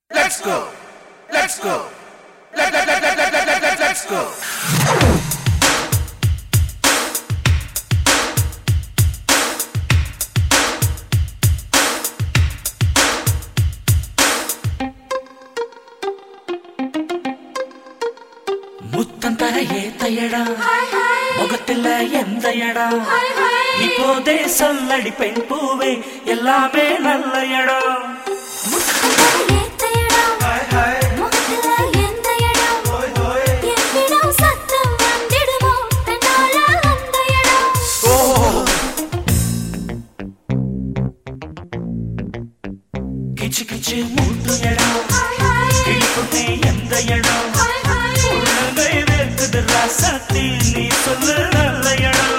Let's go. Let's go. Let, let, let, let, let, let, let, let, let's go. முத்தம் தர ஏத்த இடம் முகத்துல எந்த இடம் இப்போதே சொல்லடி பெண் பூவே எல்லாமே நல்ல இடம் கிச்சு கிச்சு மூட்டு இடம் கிழிக்குட்டி எந்த இடம் உள்ளங்கை வேர்க்குது ராசாத்தி நீ சொல்லு நல்ல இடம்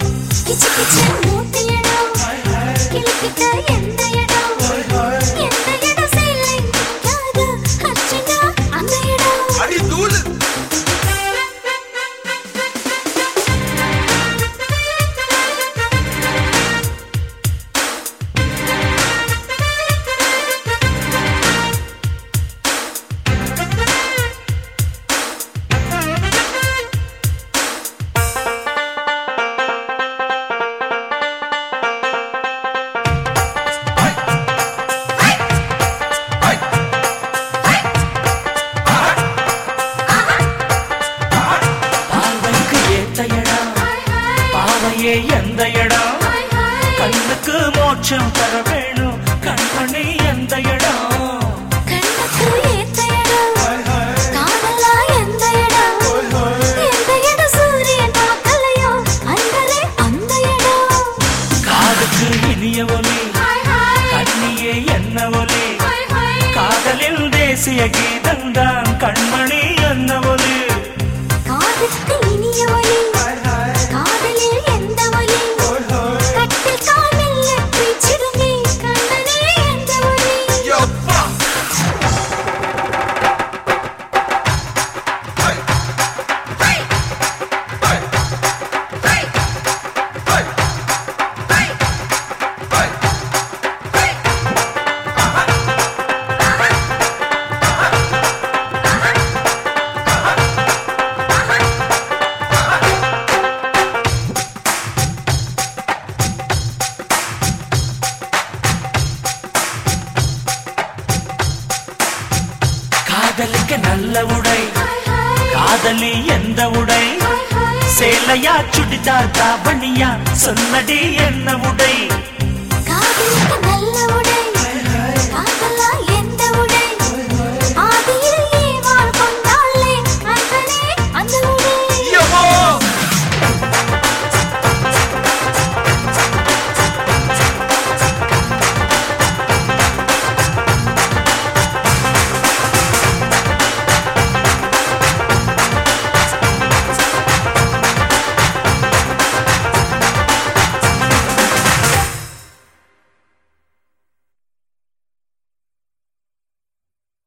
அடி தூளு பார்வைக்கு ஏத்த இடம் பாவையே எந்த இடம் கண்ணுக்கு மோட்சம் தர வேணும் கண்மணி எந்த இடம் காதுக்கு இனிய ஒலி கண்ணியே என்ன ஒலி காதலில் தேசிய கீதம்தான் கண்மணி என்ன ஒலி காதுக்கு இனிய ஒலி காதலில் எந்த ஒலி கட்டில் காலில் பேச்சிடுமே கண்ணனே எந்த ஒலி யப்பா Hey. Hey. Hey. Hey. Hey. Hey. Hey. Hey. காதலுக்கு நல்ல உடை காதலி எந்த உடை சேலையா சுடிதார் தாவணியா சொன்னடி என்ன உடை காதலுக்கு நல்ல